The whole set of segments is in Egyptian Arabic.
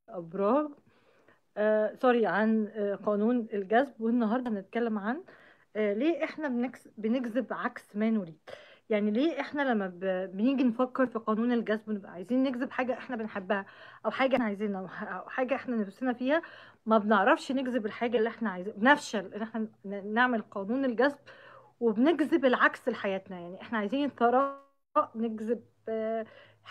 أبراج آه سوري عن آه قانون الجذب والنهارده هنتكلم عن آه ليه احنا بنكس بنجذب عكس ما نريد يعني ليه احنا لما ب... بنيجي نفكر في قانون الجذب بنبقى عايزين نجذب حاجة احنا بنحبها او حاجة احنا عايزينها او ح- أو حاجة احنا نفسنا فيها ما بنعرفش نجذب الحاجة اللي احنا عايزينها بنفشل ان احنا ن- نعمل قانون الجذب وبنجذب العكس لحياتنا يعني احنا عايزين ثراء نجذب آه،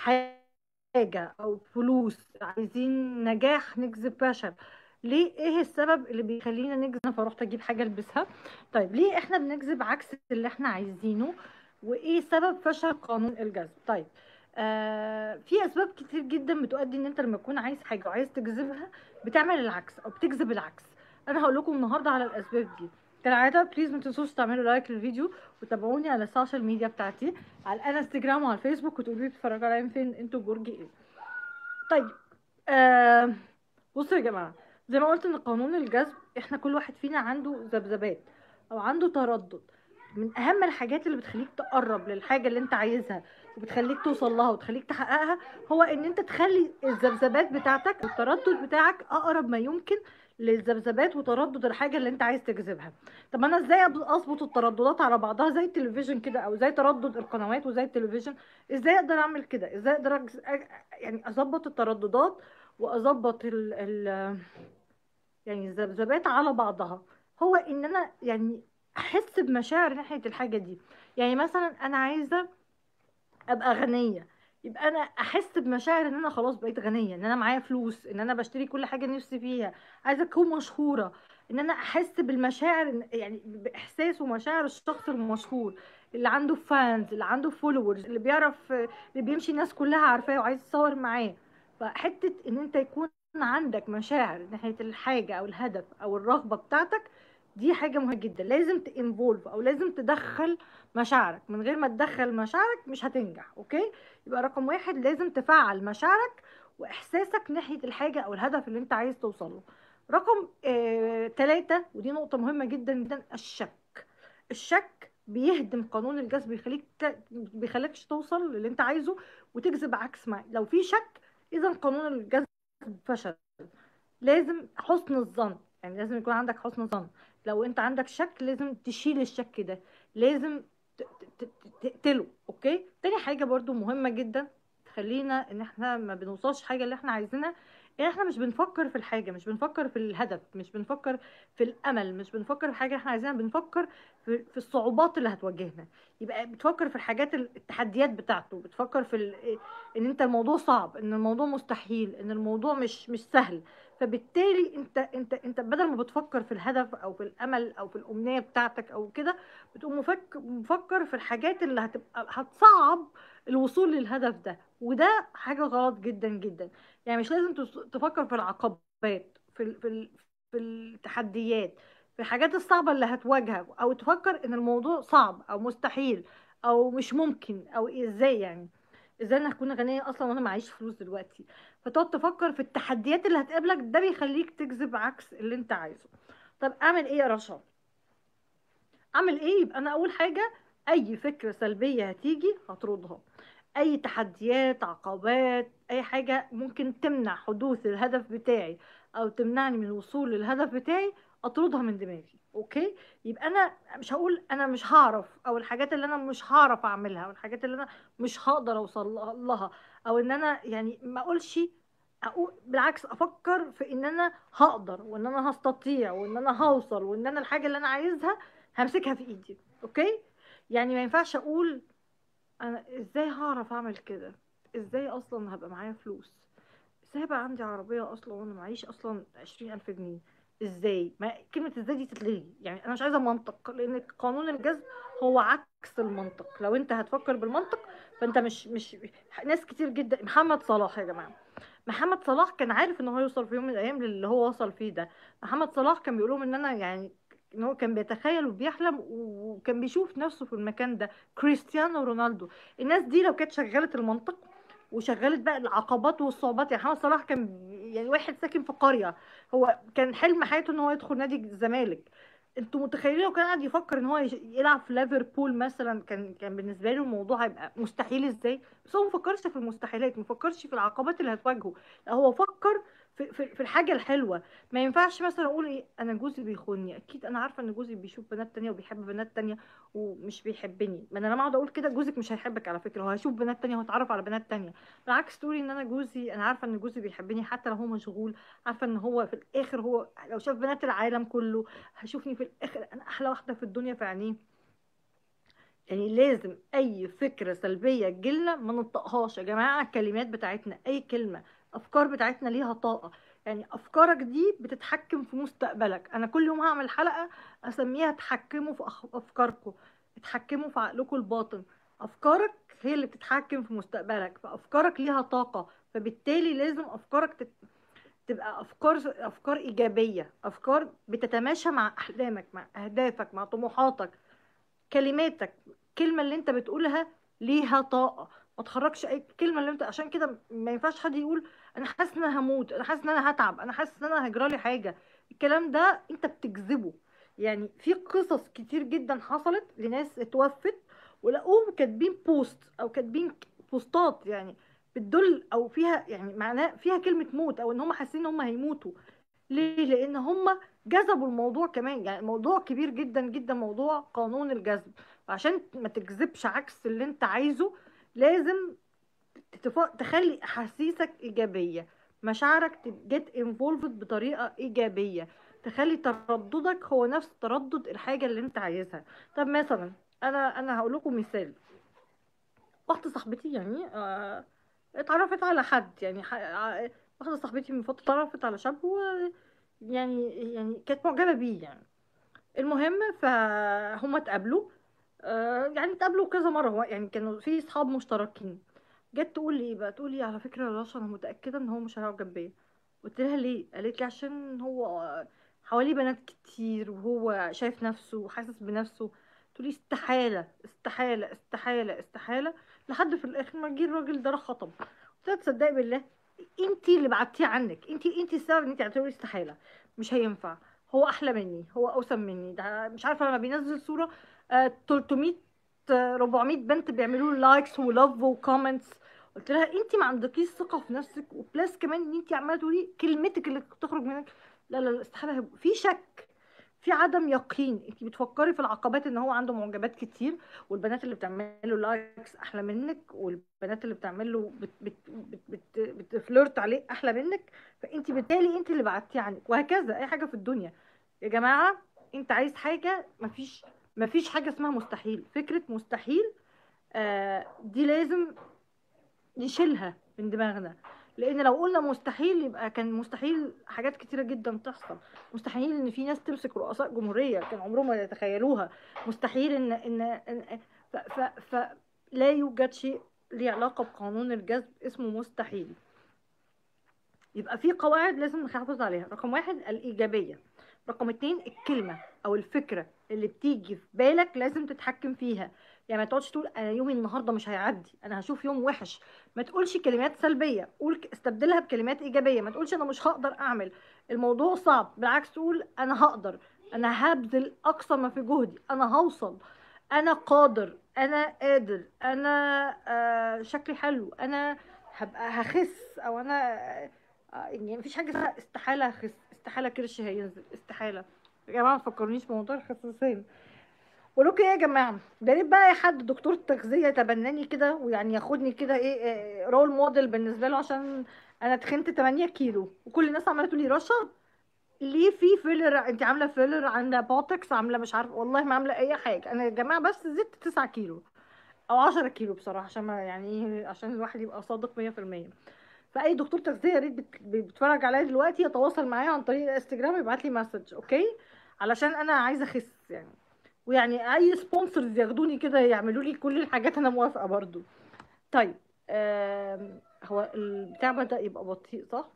حاجة أو فلوس عايزين نجاح نجذب فشل ليه ايه السبب اللي بيخلينا نجذب فروحت اجيب حاجة البسها طيب ليه احنا بنجذب عكس اللي احنا عايزينه وايه سبب فشل قانون الجذب طيب آه في اسباب كتير جدا بتؤدي ان انت لما تكون عايز حاجة وعايز تجذبها بتعمل العكس او بتجذب العكس انا هقول لكم النهارده على الاسباب دي كالعادة بليز ما تنسوش تعملوا لايك للفيديو وتابعوني على السوشيال ميديا بتاعتي على الانستجرام وعلى الفيسبوك وتقولوا لي بتتفرجوا عليا فين انتوا برج ايه طيب آه بصوا يا جماعة زي ما قلت ان قانون الجذب احنا كل واحد فينا عنده ذبذبات او عنده تردد من اهم الحاجات اللي بتخليك تقرب للحاجة اللي انت عايزها وبتخليك توصل لها وتخليك تحققها هو ان انت تخلي الذبذبات بتاعتك والتردد بتاعك اقرب ما يمكن للذبذبات وتردد الحاجة اللي انت عايز تجذبها طب انا ازاي أب- اظبط الترددات على بعضها زي التلفزيون كده او زي تردد القنوات وزي التلفزيون ازاي اقدر اعمل كده ازاي اقدر أجز... أ- يعني اظبط الترددات واظبط ال... ال... يعني الذبذبات على بعضها هو ان انا يعني احس بمشاعر ناحية الحاجة دي يعني مثلا انا عايزة ابقى غنية يبقى انا احس بمشاعر ان انا خلاص بقيت غنية ان انا معايا فلوس ان انا بشتري كل حاجة نفسي فيها عايزة اكون مشهورة ان انا احس بالمشاعر إن- يعني باحساس ومشاعر الشخص المشهور اللي عنده فانز اللي عنده فولورز اللي بيعرف اللي بيمشي الناس كلها عارفاه وعايز تصور معاه فحتة ان انت يكون عندك مشاعر ناحية الحاجة او الهدف او الرغبة بتاعتك دي حاجة مهمة جدا لازم تنفولف او لازم تدخل مشاعرك من غير ما تدخل مشاعرك مش هتنجح اوكي يبقى رقم واحد لازم تفعل مشاعرك واحساسك ناحية الحاجة او الهدف اللي انت عايز توصل له رقم آه، تلاتة ودي نقطة مهمة جدا جدا الشك الشك بيهدم قانون الجذب بيخليك ت... بيخليكش توصل للي انت عايزه وتجذب عكس ما لو في شك اذا قانون الجذب فشل لازم حسن الظن يعني لازم يكون عندك حسن ظن لو انت عندك شك لازم تشيل الشك ده لازم ت- ت- ت- تقتله اوكي تاني حاجة برضو مهمة جدا تخلينا ان احنا ما بنوصلش حاجة اللي احنا عايزينها ان احنا مش بنفكر في الحاجة مش بنفكر في الهدف مش بنفكر في الامل مش بنفكر في حاجة احنا عايزينها بنفكر في, في الصعوبات اللي هتواجهنا يبقى بتفكر في الحاجات ال- التحديات بتاعته بتفكر في ال- ان انت الموضوع صعب ان الموضوع مستحيل ان الموضوع مش مش سهل فبالتالي انت انت انت بدل ما بتفكر في الهدف او في الامل او في الامنيه بتاعتك او كده بتقوم مفكر مفكر في الحاجات اللي هتبقى هتصعب الوصول للهدف ده وده حاجه غلط جدا جدا يعني مش لازم تس- تفكر في العقبات في ال في ال في التحديات في الحاجات الصعبه اللي هتواجهك او تفكر ان الموضوع صعب او مستحيل او مش ممكن او ازاي يعني ازاي انا هكون غنيه اصلا وانا معيش فلوس دلوقتي فتقعد تفكر في التحديات اللي هتقابلك ده بيخليك تجذب عكس اللي انت عايزه طب اعمل ايه يا رشا اعمل ايه يبقى انا اول حاجه اي فكره سلبيه هتيجي هطردها اي تحديات عقبات اي حاجه ممكن تمنع حدوث الهدف بتاعي او تمنعني من الوصول للهدف بتاعي اطردها من دماغي اوكي يبقى انا مش هقول انا مش هعرف او الحاجات اللي انا مش هعرف اعملها او الحاجات اللي انا مش هقدر اوصل لها او ان انا يعني ما اقولش أقول بالعكس افكر في ان انا هقدر وان انا هستطيع وان انا هوصل وان انا الحاجه اللي انا عايزها همسكها في ايدي اوكي يعني ما ينفعش اقول انا ازاي هعرف اعمل كده ازاي اصلا هبقى معايا فلوس ازاي هيبقى عندي عربيه اصلا وانا معيش اصلا عشرين الف جنيه ازاي ما كلمه ازاي دي تتلغي يعني انا مش عايزه منطق لان قانون الجذب هو عكس المنطق لو انت هتفكر بالمنطق فانت مش مش ناس كتير جدا محمد صلاح يا جماعه محمد صلاح كان عارف ان هو يوصل في يوم من الايام للي هو وصل فيه ده محمد صلاح كان بيقول لهم ان انا يعني ان هو كان بيتخيل وبيحلم وكان بيشوف نفسه في المكان ده كريستيانو رونالدو الناس دي لو كانت شغلت المنطق وشغلت بقى العقبات والصعوبات يعني محمد صلاح كان يعني واحد ساكن في قرية هو كان حلم حياته ان هو يدخل نادي الزمالك انتوا متخيلين لو كان قاعد يفكر ان هو يش- يلعب في ليفربول مثلا كان كان بالنسبه له الموضوع هيبقى مستحيل ازاي بس هو ما فكرش في المستحيلات ما فكرش في العقبات اللي هتواجهه لا هو فكر في, في, في الحاجه الحلوه ما ينفعش مثلا اقول ايه انا جوزي بيخوني اكيد انا عارفه ان جوزي بيشوف بنات تانية وبيحب بنات تانية ومش بيحبني ما انا لما اقعد اقول كده جوزك مش هيحبك على فكره هو هيشوف بنات تانية وهيتعرف على بنات تانية بالعكس تقولي ان انا جوزي انا عارفه ان جوزي بيحبني حتى لو هو مشغول عارفه ان هو في الاخر هو لو شاف بنات العالم كله هيشوفني في الاخر انا احلى واحده في الدنيا في عينيه يعني لازم اي فكره سلبيه تجيلنا ما ننطقهاش يا جماعه الكلمات بتاعتنا اي كلمه افكار بتاعتنا ليها طاقه يعني افكارك دي بتتحكم في مستقبلك انا كل يوم هعمل حلقه اسميها تحكموا في أخ- افكاركم اتحكموا في عقلكم الباطن افكارك هي اللي بتتحكم في مستقبلك فافكارك ليها طاقه فبالتالي لازم افكارك تت... تبقى افكار افكار ايجابيه افكار بتتماشى مع احلامك مع اهدافك مع طموحاتك كلماتك الكلمه اللي انت بتقولها ليها طاقه ما تخرجش اي كلمه اللي انت عشان كده ما ينفعش حد يقول انا حاسس ان انا هموت انا حاسس ان انا هتعب انا حاسس ان انا هيجرالي حاجه الكلام ده انت بتكذبه يعني في قصص كتير جدا حصلت لناس اتوفت ولقوهم كاتبين بوست او كاتبين بوستات يعني بتدل او فيها يعني معناه فيها كلمه موت او ان هم حاسين ان هم هيموتوا ليه لان هم جذبوا الموضوع كمان يعني الموضوع كبير جدا جدا موضوع قانون الجذب عشان ما تجذبش عكس اللي انت عايزه لازم تتف- تخلي احاسيسك ايجابيه مشاعرك تجيت انفولفد بطريقه ايجابيه تخلي ترددك هو نفس تردد الحاجه اللي انت عايزها طب مثلا انا انا هقول لكم مثال واحده صاحبتي يعني آه، اتعرفت على حد يعني ح- ع- واحده صاحبتي من فتره اتعرفت على شاب و يعني يعني كانت معجبه بيه يعني المهم فهم اتقابلوا آه، يعني اتقابلوا كذا مره هو يعني كانوا في اصحاب مشتركين جت تقول لي ايه بقى تقول لي على فكره يا رشا انا متاكده ان هو مش هيعجب بيا قلت لها ليه قالت لي عشان هو حواليه بنات كتير وهو شايف نفسه وحاسس بنفسه تقولي استحاله استحاله استحاله استحاله لحد في الاخر ما جه الراجل ده راح خطب قلت لها تصدقي بالله انت اللي بعدتيه عنك انت انت السبب ان انت هتقولي استحاله مش هينفع هو احلى مني هو اوسم مني ده مش عارفه لما بينزل صوره آه 300 آه، 400 بنت بيعملوا له لايكس ولاف وكومنتس قلت لها انت ما عندكيش ثقه في نفسك وبلاس كمان ان انت عماله تقولي كلمتك اللي تخرج منك لا لا لا استحاله هيبقى في شك في عدم يقين انت بتفكري في العقبات ان هو عنده معجبات كتير والبنات اللي بتعمل له لايكس احلى منك والبنات اللي بتعمل له بت بت بت بت بتفلرت عليه احلى منك فانت بالتالي انت اللي بعدتيه عنك وهكذا اي حاجه في الدنيا يا جماعه انت عايز حاجه مفيش مفيش حاجه اسمها مستحيل فكره مستحيل آه دي لازم نشيلها من دماغنا لان لو قلنا مستحيل يبقى كان مستحيل حاجات كتيره جدا تحصل مستحيل ان في ناس تمسك رؤساء جمهوريه كان عمرهم ما يتخيلوها مستحيل ان ان, إن ف ف ف لا يوجد شيء ليه علاقه بقانون الجذب اسمه مستحيل يبقى في قواعد لازم نحافظ عليها رقم واحد الإيجابية رقم اتنين الكلمة أو الفكرة اللي بتيجي في بالك لازم تتحكم فيها يعني ما تقعدش تقول أنا يومي النهاردة مش هيعدي أنا هشوف يوم وحش ما تقولش كلمات سلبية قول استبدلها بكلمات إيجابية ما تقولش أنا مش هقدر أعمل الموضوع صعب بالعكس تقول أنا هقدر أنا هبذل أقصى ما في جهدي أنا هوصل أنا قادر أنا قادر أنا آه شكلي حلو أنا هبقى هخس أو أنا آه، يعني مفيش حاجه اسمها استحاله اخس استحاله كرشي هينزل استحاله يا جماعه ما تفكرنيش بموضوع الخساسين ولكم ايه يا جماعه ده ريت بقى اي حد دكتور تغذيه يتبناني كده ويعني ياخدني كده ايه, إيه رول موديل بالنسبه له عشان انا تخنت 8 كيلو وكل الناس عماله تقول لي رشا ليه في فيلر انت عامله فيلر عامله بوتكس عامله مش عارفه والله ما عامله اي حاجه انا يا جماعه بس زدت 9 كيلو او 10 كيلو بصراحه عشان ما يعني إيه، عشان الواحد يبقى صادق 100% فاي دكتور تغذيه يا ريت بت- بيتفرج عليا دلوقتي يتواصل معايا عن طريق الانستجرام يبعت لي مسج اوكي علشان انا عايزه اخس يعني ويعني اي سبونسرز ياخدوني كده يعملوا لي كل الحاجات انا موافقه برضو طيب آم، هو البتاع بدأ يبقى بطيء صح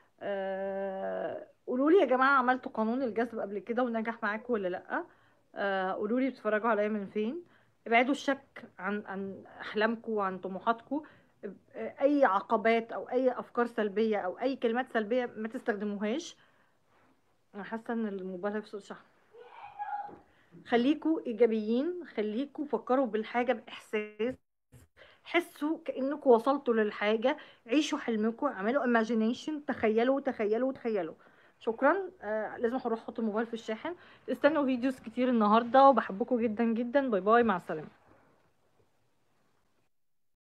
آه، قولوا لي يا جماعه عملتوا قانون الجذب قبل كده ونجح معاكم ولا لا آه، قولوا لي بتتفرجوا عليا من فين ابعدوا الشك عن عن احلامكم وعن طموحاتكم اي عقبات او اي افكار سلبيه او اي كلمات سلبيه ما تستخدموهاش انا حاسه ان الموبايل هيفصل شحن خليكوا ايجابيين خليكوا فكروا بالحاجه باحساس حسوا كانكم وصلتوا للحاجه عيشوا حلمكم اعملوا imagination تخيلوا تخيلوا تخيلوا شكرا آه لازم هروح احط الموبايل في الشاحن استنوا فيديوز كتير النهارده وبحبكم جدا جدا باي باي مع السلامه